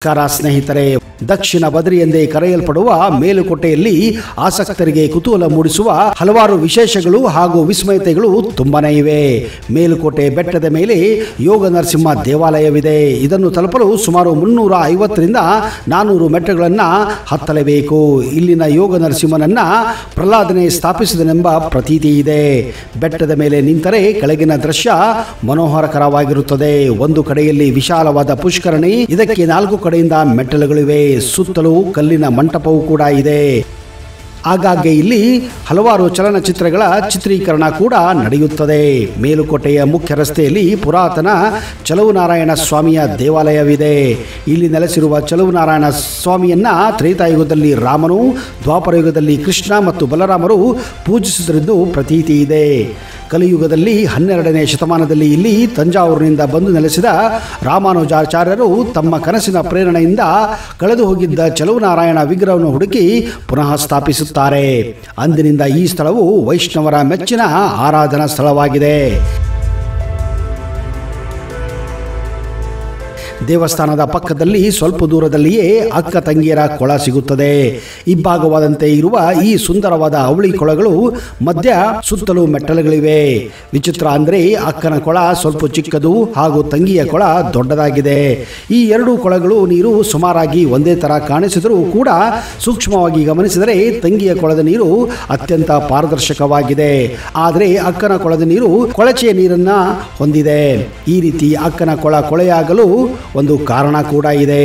ನಮಸ್ಕಾರ ಸ್ನೇಹಿತರೆ ದಕ್ಷಿಣ ಬದರಿ ಎಂದೇ ಕರೆಯಲ್ಪಡುವ ಮೇಲುಕೋಟೆಯಲ್ಲಿ ಆಸಕ್ತರಿಗೆ ಕುತೂಹಲ ಮೂಡಿಸುವ ಹಲವಾರು ವಿಶೇಷಗಳು ಹಾಗೂ ವಿಸ್ಮಯತೆಗಳು ತುಂಬಾನೇ ಇವೆ ಮೇಲುಕೋಟೆ ಬೆಟ್ಟದ ಮೇಲೆ ಯೋಗ ನರಸಿಂಹ ದೇವಾಲಯವಿದೆ ಇದನ್ನು ತಲುಪಲು ಸುಮಾರು ಮುನ್ನೂರ ಐವತ್ತರಿಂದ ನಾನೂರು ಮೆಟ್ಟಗಳನ್ನು ಹತ್ತಲೇಬೇಕು ಇಲ್ಲಿನ ಯೋಗ ನರಸಿಂಹನನ್ನ ಪ್ರಹ್ಲಾದನೆ ಸ್ಥಾಪಿಸಿದನೆಂಬ ಪ್ರತೀತಿ ಇದೆ ಬೆಟ್ಟದ ಮೇಲೆ ನಿಂತರೆ ಕೆಳಗಿನ ದೃಶ್ಯ ಮನೋಹರಕರವಾಗಿರುತ್ತದೆ ಒಂದು ಕಡೆಯಲ್ಲಿ ವಿಶಾಲವಾದ ಪುಷ್ಕರಣಿ ಇದಕ್ಕೆ ನಾಲ್ಕು ಕಡೆಯಿಂದ ಮೆಟ್ಟಲುಗಳಿವೆ ಸುತ್ತಲೂ ಕಲ್ಲಿನ ಮಂಟಪವೂ ಕೂಡ ಇದೆ ಆಗಾಗ್ಗೆ ಇಲ್ಲಿ ಹಲವಾರು ಚಲನಚಿತ್ರಗಳ ಚಿತ್ರೀಕರಣ ಕೂಡ ನಡೆಯುತ್ತದೆ ಮೇಲುಕೋಟೆಯ ಮುಖ್ಯ ರಸ್ತೆಯಲ್ಲಿ ಪುರಾತನ ಚಲುವನಾರಾಯಣ ಸ್ವಾಮಿಯ ದೇವಾಲಯವಿದೆ ಇಲ್ಲಿ ನೆಲೆಸಿರುವ ಚಲುವನಾರಾಯಣ ಸ್ವಾಮಿಯನ್ನ ತ್ರೇತಾಯುಗದಲ್ಲಿ ರಾಮನು ದ್ವಾಪರಯುಗದಲ್ಲಿ ಕೃಷ್ಣ ಮತ್ತು ಬಲರಾಮರು ಪೂಜಿಸಿದರೆಂದು ಪ್ರತೀತಿ ಇದೆ ಕಲಿಯುಗದಲ್ಲಿ ಹನ್ನೆರಡನೇ ಶತಮಾನದಲ್ಲಿ ಇಲ್ಲಿ ತಂಜಾವೂರಿನಿಂದ ಬಂದು ನೆಲೆಸಿದ ರಾಮಾನುಜಾಚಾರ್ಯರು ತಮ್ಮ ಕನಸಿನ ಪ್ರೇರಣೆಯಿಂದ ಕಳೆದು ಹೋಗಿದ್ದ ಚಲುವನಾರಾಯಣ ವಿಗ್ರಹವನ್ನು ಹುಡುಕಿ ಪುನಃ ಸ್ಥಾಪಿಸುತ್ತಾರೆ ಅಂದಿನಿಂದ ಈ ಸ್ಥಳವು ವೈಷ್ಣವರ ಮೆಚ್ಚಿನ ಆರಾಧನಾ ಸ್ಥಳವಾಗಿದೆ ದೇವಸ್ಥಾನದ ಪಕ್ಕದಲ್ಲಿ ಸ್ವಲ್ಪ ದೂರದಲ್ಲಿಯೇ ಅಕ್ಕ ತಂಗಿಯರ ಕೊಳ ಸಿಗುತ್ತದೆ ಇಬ್ಬಾಗವಾದಂತೆ ಇರುವ ಈ ಸುಂದರವಾದ ಅವಳಿ ಕೊಳಗಳು ಮಧ್ಯ ಸುತ್ತಲೂ ಮೆಟ್ಟಲುಗಳಿವೆ ವಿಚಿತ್ರ ಅಂದರೆ ಅಕ್ಕನ ಕೊಳ ಸ್ವಲ್ಪ ಚಿಕ್ಕದು ಹಾಗೂ ತಂಗಿಯ ಕೊಳ ದೊಡ್ಡದಾಗಿದೆ ಈ ಎರಡು ಕೊಳಗಳು ನೀರು ಸುಮಾರಾಗಿ ಒಂದೇ ತರ ಕಾಣಿಸಿದರೂ ಕೂಡ ಸೂಕ್ಷ್ಮವಾಗಿ ಗಮನಿಸಿದರೆ ತಂಗಿಯ ಕೊಳದ ನೀರು ಅತ್ಯಂತ ಪಾರದರ್ಶಕವಾಗಿದೆ ಆದರೆ ಅಕ್ಕನ ಕೊಳದ ನೀರು ಕೊಳಚೆಯ ನೀರನ್ನ ಹೊಂದಿದೆ ಈ ರೀತಿ ಅಕ್ಕನ ಕೊಳ ಕೊಳೆಯಾಗಲು ಒಂದು ಕಾರಣ ಕೂಡ ಇದೆ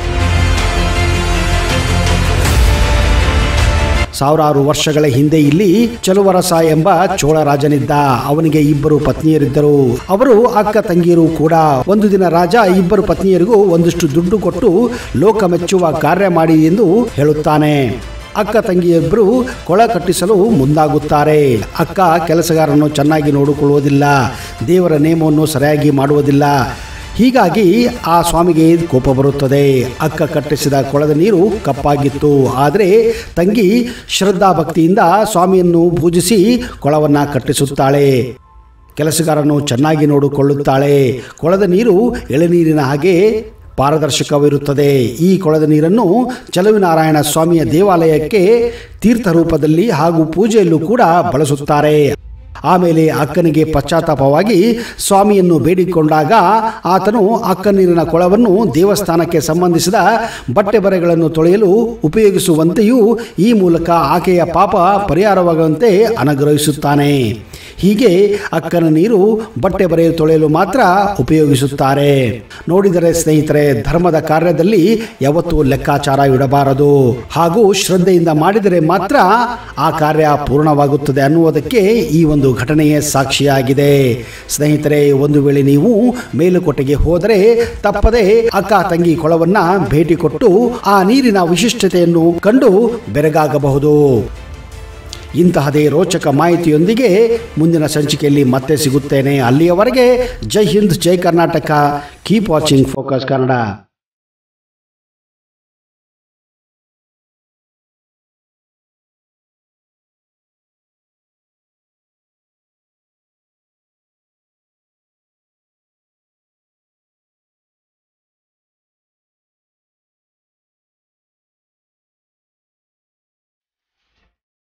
ಸಾವಿರಾರು ವರ್ಷಗಳ ಹಿಂದೆ ಇಲ್ಲಿ ಚಲುವರಸ ಎಂಬ ಚೋಳ ರಾಜನಿದ್ದ ಅವನಿಗೆ ಇಬ್ಬರು ಪತ್ನಿಯರಿದ್ದರು ಅವರು ಅಕ್ಕ ತಂಗಿಯರು ಕೂಡ ಒಂದು ದಿನ ರಾಜ ಇಬ್ಬರು ಪತ್ನಿಯರಿಗೂ ಒಂದಿಷ್ಟು ದುಡ್ಡು ಕೊಟ್ಟು ಲೋಕ ಮೆಚ್ಚುವ ಕಾರ್ಯ ಮಾಡಿ ಎಂದು ಹೇಳುತ್ತಾನೆ ಅಕ್ಕ ತಂಗಿಯೊಬ್ಬರು ಕೊಳ ಕಟ್ಟಿಸಲು ಮುಂದಾಗುತ್ತಾರೆ ಅಕ್ಕ ಕೆಲಸಗಾರನ್ನು ಚೆನ್ನಾಗಿ ನೋಡಿಕೊಳ್ಳುವುದಿಲ್ಲ ದೇವರ ನೇಮವನ್ನು ಸರಿಯಾಗಿ ಮಾಡುವುದಿಲ್ಲ ಹೀಗಾಗಿ ಆ ಸ್ವಾಮಿಗೆ ಕೋಪ ಬರುತ್ತದೆ ಅಕ್ಕ ಕಟ್ಟಿಸಿದ ಕೊಳದ ನೀರು ಕಪ್ಪಾಗಿತ್ತು ಆದರೆ ತಂಗಿ ಶ್ರದ್ಧಾ ಭಕ್ತಿಯಿಂದ ಸ್ವಾಮಿಯನ್ನು ಪೂಜಿಸಿ ಕೊಳವನ್ನು ಕಟ್ಟಿಸುತ್ತಾಳೆ ಕೆಲಸಗಾರನು ಚೆನ್ನಾಗಿ ನೋಡಿಕೊಳ್ಳುತ್ತಾಳೆ ಕೊಳದ ನೀರು ಎಳೆನೀರಿನ ಹಾಗೆ ಪಾರದರ್ಶಕವಿರುತ್ತದೆ ಈ ಕೊಳದ ನೀರನ್ನು ಚಲುವಿನಾರಾಯಣ ಸ್ವಾಮಿಯ ದೇವಾಲಯಕ್ಕೆ ತೀರ್ಥ ರೂಪದಲ್ಲಿ ಹಾಗೂ ಪೂಜೆಯಲ್ಲೂ ಕೂಡ ಬಳಸುತ್ತಾರೆ ಆಮೇಲೆ ಅಕ್ಕನಿಗೆ ಪಶ್ಚಾತ್ತಾಪವಾಗಿ ಸ್ವಾಮಿಯನ್ನು ಬೇಡಿಕೊಂಡಾಗ ಆತನು ಅಕ್ಕ ನೀರಿನ ಕೊಳವನ್ನು ದೇವಸ್ಥಾನಕ್ಕೆ ಸಂಬಂಧಿಸಿದ ಬಟ್ಟೆ ಬರೆಗಳನ್ನು ತೊಳೆಯಲು ಉಪಯೋಗಿಸುವಂತೆಯೂ ಈ ಮೂಲಕ ಆಕೆಯ ಪಾಪ ಪರಿಹಾರವಾಗುವಂತೆ ಅನುಗ್ರಹಿಸುತ್ತಾನೆ ಹೀಗೆ ಅಕ್ಕನ ನೀರು ಬಟ್ಟೆ ಬರೆ ತೊಳೆಯಲು ಮಾತ್ರ ಉಪಯೋಗಿಸುತ್ತಾರೆ ನೋಡಿದರೆ ಸ್ನೇಹಿತರೆ ಧರ್ಮದ ಕಾರ್ಯದಲ್ಲಿ ಯಾವತ್ತೂ ಲೆಕ್ಕಾಚಾರ ಇಡಬಾರದು ಹಾಗೂ ಶ್ರದ್ಧೆಯಿಂದ ಮಾಡಿದರೆ ಮಾತ್ರ ಆ ಕಾರ್ಯ ಪೂರ್ಣವಾಗುತ್ತದೆ ಅನ್ನುವುದಕ್ಕೆ ಈ ಒಂದು ಘಟನೆಯೇ ಸಾಕ್ಷಿಯಾಗಿದೆ ಸ್ನೇಹಿತರೆ ಒಂದು ವೇಳೆ ನೀವು ಮೇಲುಕೋಟೆಗೆ ಹೋದರೆ ತಪ್ಪದೆ ಅಕ್ಕ ತಂಗಿ ಕೊಳವನ್ನ ಭೇಟಿ ಕೊಟ್ಟು ಆ ನೀರಿನ ವಿಶಿಷ್ಟತೆಯನ್ನು ಕಂಡು ಬೆರಗಾಗಬಹುದು ಇಂತಹದೇ ರೋಚಕ ಮಾಹಿತಿಯೊಂದಿಗೆ ಮುಂದಿನ ಸಂಚಿಕೆಯಲ್ಲಿ ಮತ್ತೆ ಸಿಗುತ್ತೇನೆ ಅಲ್ಲಿಯವರೆಗೆ ಜೈ ಹಿಂದ್ ಜೈ Karnataka keep watching Focus Kannada